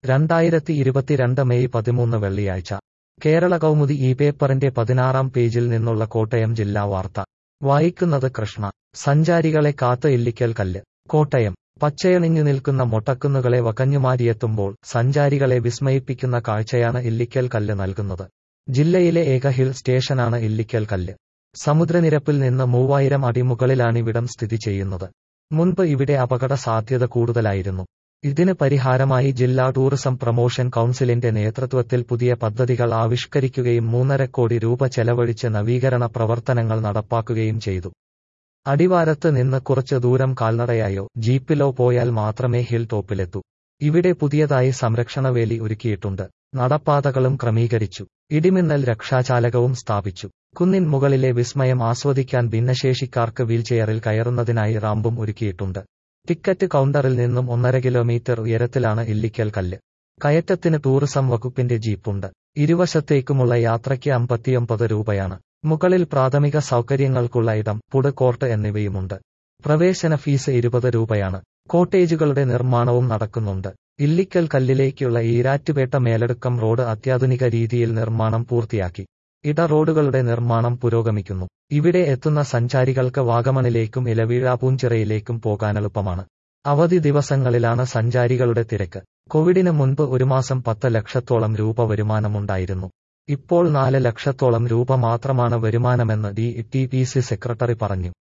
രണ്ടായിരത്തി ഇരുപത്തിരണ്ട് മെയ് പതിമൂന്ന് വെള്ളിയാഴ്ച കേരള കൗമുദി ഈ പേപ്പറിന്റെ പതിനാറാം പേജിൽ നിന്നുള്ള കോട്ടയം ജില്ലാ വാർത്ത വായിക്കുന്നത് കൃഷ്ണ സഞ്ചാരികളെ കാത്ത് ഇല്ലിക്കൽ കല്ല് കോട്ടയം പച്ചയണിഞ്ഞു നിൽക്കുന്ന മൊട്ടക്കുന്നുകളെ വകഞ്ഞുമാരിയെത്തുമ്പോൾ സഞ്ചാരികളെ വിസ്മയിപ്പിക്കുന്ന കാഴ്ചയാണ് ഇല്ലിക്കൽ കല്ല് നൽകുന്നത് ജില്ലയിലെ ഏക ഹിൽ സ്റ്റേഷനാണ് ഇല്ലിക്കൽ കല്ല് സമുദ്രനിരപ്പിൽ നിന്ന് മൂവായിരം അടി മുകളിലാണിവിടം സ്ഥിതി ചെയ്യുന്നത് മുൻപ് ഇവിടെ അപകട സാധ്യത കൂടുതലായിരുന്നു ഇതിന് പരിഹാരമായി ജില്ലാ ടൂറിസം പ്രൊമോഷൻ കൗൺസിലിന്റെ നേതൃത്വത്തിൽ പുതിയ പദ്ധതികൾ ആവിഷ്കരിക്കുകയും മൂന്നര കോടി രൂപ ചെലവഴിച്ച് നവീകരണ പ്രവർത്തനങ്ങൾ നടപ്പാക്കുകയും ചെയ്തു അടിവാരത്ത് നിന്ന് കുറച്ച് ദൂരം കാൽനടയായോ ജീപ്പിലോ പോയാൽ മാത്രമേ ഹിൽ ടോപ്പിലെത്തൂ ഇവിടെ പുതിയതായി സംരക്ഷണവേലി ഒരുക്കിയിട്ടുണ്ട് നടപ്പാതകളും ക്രമീകരിച്ചു ഇടിമിന്നൽ രക്ഷാചാലകവും സ്ഥാപിച്ചു കുന്നിൻ മുകളിലെ വിസ്മയം ആസ്വദിക്കാൻ ഭിന്നശേഷിക്കാർക്ക് വീൽചെയറിൽ കയറുന്നതിനായി റാമ്പും ഒരുക്കിയിട്ടുണ്ട് ടിക്കറ്റ് കൗണ്ടറിൽ നിന്നും ഒന്നര കിലോമീറ്റർ ഉയരത്തിലാണ് ഇല്ലിക്കൽ കല്ല് കയറ്റത്തിന് ടൂറിസം വകുപ്പിന്റെ ജീപ്പുണ്ട് ഇരുവശത്തേക്കുമുള്ള യാത്രയ്ക്ക് അമ്പത്തിയൊമ്പത് രൂപയാണ് മുകളിൽ പ്രാഥമിക സൗകര്യങ്ങൾക്കുള്ള ഇടം ഫുഡ് കോർട്ട് എന്നിവയുമുണ്ട് പ്രവേശന ഫീസ് ഇരുപത് രൂപയാണ് കോട്ടേജുകളുടെ നിർമ്മാണവും നടക്കുന്നുണ്ട് ഇല്ലിക്കൽ കല്ലിലേക്കുള്ള ഈരാറ്റുപേട്ട മേലടുക്കം റോഡ് അത്യാധുനിക രീതിയിൽ നിർമ്മാണം പൂർത്തിയാക്കി ഇട റോഡുകളുടെ നിർമ്മാണം പുരോഗമിക്കുന്നു ഇവിടെ എത്തുന്ന സഞ്ചാരികൾക്ക് വാഗമണിലേക്കും ഇലവീഴാപൂഞ്ചിറയിലേക്കും പോകാനെളുപ്പമാണ് അവധി ദിവസങ്ങളിലാണ് സഞ്ചാരികളുടെ തിരക്ക് കോവിഡിന് മുൻപ് ഒരു മാസം പത്ത് ലക്ഷത്തോളം രൂപ വരുമാനമുണ്ടായിരുന്നു ഇപ്പോൾ നാല് ലക്ഷത്തോളം രൂപ മാത്രമാണ് വരുമാനമെന്ന് D T P C secretary പറഞ്ഞു